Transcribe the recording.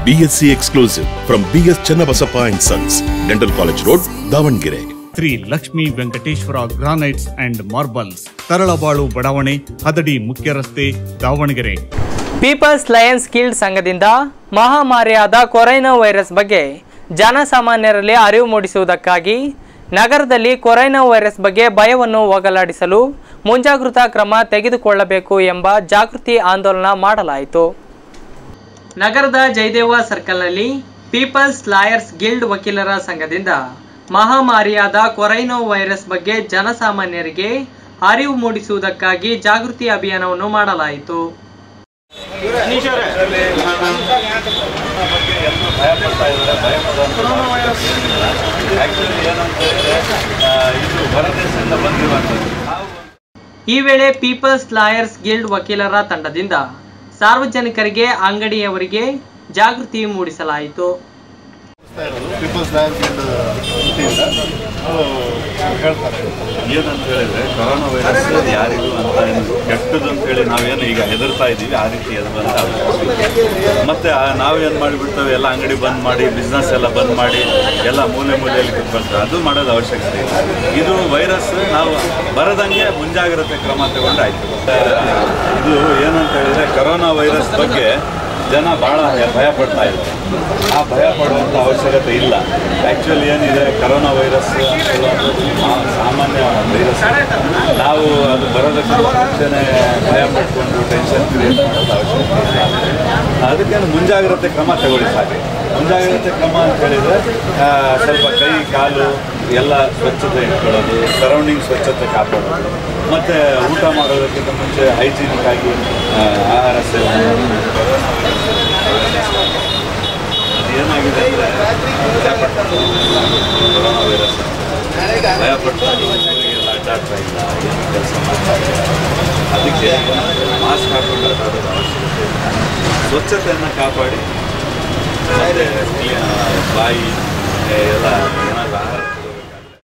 BSc exclusive from BS Channabasappa and Sons, Dental College Road, Davangere. Shri Lakshmi Venkateshwara granites and marbles Taralabalu ಬಡಾವಣೆ ಹದಡಿ ಮುಖ್ಯ ರಸ್ತೆ Davanagere people's Lions guild ಸಂಘದಿಂದ ಮಹಾಮಾರಿಯಾದ corona virus ಬಗ್ಗೆ ಜನಸಾಮಾನ್ಯರಲ್ಲಿ ಅರಿವು ಮೂಡಿಸುವುದಕ್ಕಾಗಿ ನಗರದಲ್ಲಿ ಕೊರೊನಾ ವೈರಸ್ ಬಗ್ಗೆ ಭಯವನ್ನು ಹೋಗಲಾಡಿಸಲು ಮುಂಜಾಗೃತಾ ಕ್ರಮ ತೆಗೆದುಕೊಳ್ಳಬೇಕು ಎಂಬ ಜಾಗೃತಿ ಆಂದೋಲನ ಮಾಡಲಾಯಿತು ನಗರದ ಜಯದೇವ ಸರ್ಕಲ್ನಲ್ಲಿ ಪೀಪಲ್ಸ್ ಲಾಯರ್ಸ್ ಗಿಲ್ಡ್ ವಕೀಲರ ಸಂಘದಿಂದ ಮಹಾಮಾರಿಯಾದ ಕೊರೊನಾ ವೈರಸ್ ಬಗ್ಗೆ ಜನಸಾಮಾನ್ಯರಿಗೆ ಅರಿವು ಮೂಡಿಸುವುದಕ್ಕಾಗಿ ಜಾಗೃತಿ ಅಭಿಯಾನವನ್ನು ಮಾಡಲಾಯಿತು ಈ ವೇಳೆ ಪೀಪಲ್ಸ್ ಲಾಯರ್ಸ್ ಗಿಲ್ಡ್ ವಕೀಲರ ತಂಡದಿಂದ ಸಾರ್ವಜನಿಕರಿಗೆ ಅಂಗಡಿಯವರಿಗೆ ಜಾಗೃತಿ ಮೂಡಿಸಲಾಯಿತು ಪೀಪಲ್ಸ್ ಲ್ಯಾಂಡ್ ವತಿಯಿಂದ ಅವರು ಹೇಳ್ತಾರೆ ಏನಂತ ಹೇಳಿದ್ರೆ ಕೊರೋನಾ ವೈರಸ್ ಯಾರಿಗೂ ಅಂತ ಏನು ಕೆಟ್ಟದ್ದು ಅಂತ ಹೇಳಿ ನಾವೇನು ಈಗ ಹೆದರ್ತಾ ಇದ್ದೀವಿ ಆ ರೀತಿ ಎದುರಂತ ಮತ್ತೆ ಆ ನಾವೇನು ಮಾಡಿಬಿಡ್ತೇವೆ ಎಲ್ಲ ಅಂಗಡಿ ಬಂದ್ ಮಾಡಿ ಬಿಸ್ನೆಸ್ ಎಲ್ಲ ಬಂದ್ ಮಾಡಿ ಎಲ್ಲ ಮೂಲೆ ಮೂಲೆಯಲ್ಲಿ ಕುತ್ಕೊಳ್ತೇವೆ ಅದು ಮಾಡೋದು ಅವಶ್ಯಕತೆ ಇಲ್ಲ ಇದು ವೈರಸ್ ನಾವು ಬರದಂಗೆ ಮುಂಜಾಗ್ರತೆ ಕ್ರಮ ತಗೊಂಡಾಯ್ತು ಇದು ಏನಂತ ಹೇಳಿದ್ರೆ ಕೊರೋನಾ ವೈರಸ್ ಬಗ್ಗೆ ಜನ ಭಾಳ ಭಯ ಪಡ್ತಾ ಇದ್ದಾರೆ ಆ ಭಯ ಪಡುವಂಥ ಅವಶ್ಯಕತೆ ಇಲ್ಲ ಆ್ಯಕ್ಚುಲಿ ಏನಿದೆ ಕರೋನಾ ವೈರಸ್ ಅನ್ನೋದು ಮಾ- ಸಾಮಾನ್ಯ ವೈರಸ್ ನಾವು ಅದು ಬರೋದಕ್ಕೆ ಮುಂಚೆನೇ ಭಯ ಪಡ್ಕೊಂಡು ಟೆನ್ಷನ್ ಕ್ರಿಯೇಟ್ ಮಾಡೋದು ಅವಶ್ಯಕತೆ ಇಲ್ಲ ಅದಕ್ಕೇನು ಮುಂಜಾಗ್ರತೆ ಕ್ರಮ ತಗೊಳ್ಳಿ ಸಾಕು ಮುಂಜಾಗ್ರತೆ ಕ್ರಮ ಅಂತ ಹೇಳಿದರೆ ಆ, ಸ್ವಲ್ಪ ಕೈ ಕಾಲು ಎಲ್ಲ ಸ್ವಚ್ಛತೆ ಇಟ್ಕೊಳ್ಳೋದು ಸರೌಂಡಿಂಗ್ ಸ್ವಚ್ಛತೆ ಕಾಪಾಡೋದು ಮತ್ತು ಊಟ ಮಾಡೋದಕ್ಕಿಂತ ಮುಂಚೆ ಹೈಜೀನಿಕ್ ಆಗಿ ಆ, ಆಹಾರ ಸೇವನೆ ಏನಾಗಿದೆ ಅಂದರೆ ಭಯಪಟ್ಟು ಕೊರೋನಾ ವೈರಸ್ ಭಯಪಟ್ಟು ಊರಿಗೆಲ್ಲ ಅಡ್ಡಾಡ್ತಾ ಇಲ್ಲ ಏನು ಕೆಲಸ ಮಾಡ್ತಾ ಇಲ್ಲ ಅದಕ್ಕೆ ಮಾಸ್ಕ್ ಹಾಕೊಂಡು ಅಡ್ಡಾಡೋದು ಅವಶ್ಯಕತೆ ಇಲ್ಲ ಸ್ವಚ್ಛತೆಯನ್ನು ಕಾಪಾಡಿ ಮತ್ತು ಬಾಯಿ ಎಲ್ಲ